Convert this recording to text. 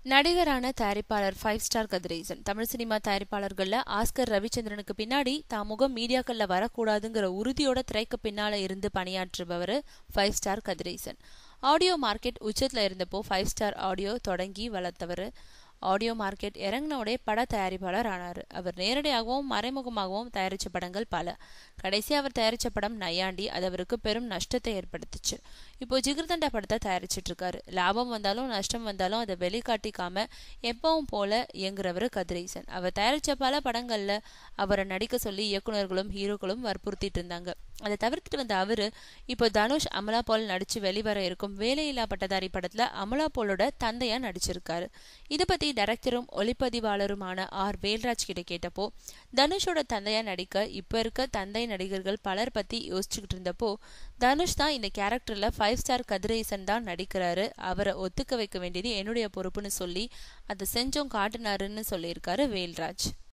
நடிகரான தயாரிப்பாளர் five star Kathiresan Tamil cinema தயாரிப்பாளர்கள்ல Oscar ரவிச்சந்திரனுக்கு பின்னாடி தான் முகம் மீடியாக்கள்ல வரக்கூடாதுங்கிற உறுதியோட திரைக்கு பின்னால இருந்து பணியாற்றுபவர் five star Kathiresan audio market உச்சத்துல இருந்தப்போ ஃபைவ் ஸ்டார் ஆடியோ தொடங்கி வளர்த்தவர் ஆடியோ மார்க்கெட் இறங்கினோடே பட தயாரிப்பாளர் ஆனார் அவர் நேரடியாகவும் மறைமுகமாகவும் தயாரித்த படங்கள் பல கடைசி அவர் தயாரித்த படம் நையாண்டி அது அவருக்கு பெரும் நஷ்டத்தை ஏற்படுத்துச்சு இப்போ ஜிகிர்தண்டா படத்தை தயாரிச்சிட்டு இருக்காரு லாபம் வந்தாலும் நஷ்டம் வந்தாலும் அதை வெளிக்காட்டிக்காம எப்பவும் போல இயங்குறவர் கதிரேசன் அவர் தயாரித்த பல படங்கள்ல அவரை நடிக்க சொல்லி இயக்குநர்களும் ஹீரோக்களும் வற்புறுத்திட்டு இருந்தாங்க அதை தவிர்த்துட்டு வந்த அவரு இப்போ தனுஷ் அமலா பால் நடிச்சு வெளிவர இருக்கும் வேலையில்லா பட்டதாரி படத்துல அமலா பாலோட தந்தையா நடிச்சிருக்காரு இதை பத்தி டைரக்டரும் ஒளிப்பதிவாளருமான ஆர் வேல்ராஜ் கிட்ட கேட்டப்போ தனுஷோட தந்தையா நடிக்க இப்ப இருக்க தந்தை நடிகர்கள் பலர் பத்தி யோசிச்சுக்கிட்டு இருந்தப்போ தனுஷ் தான் இந்த கேரக்டர்ல ஃபைவ் ஸ்டார் கதிரேசன் தான் நடிக்கிறாரு அவரை ஒத்துக்க வைக்க வேண்டியது என்னுடைய பொறுப்புன்னு சொல்லி அதை செஞ்சோம் காட்டினாருன்னு சொல்லியிருக்காரு வேல்ராஜ்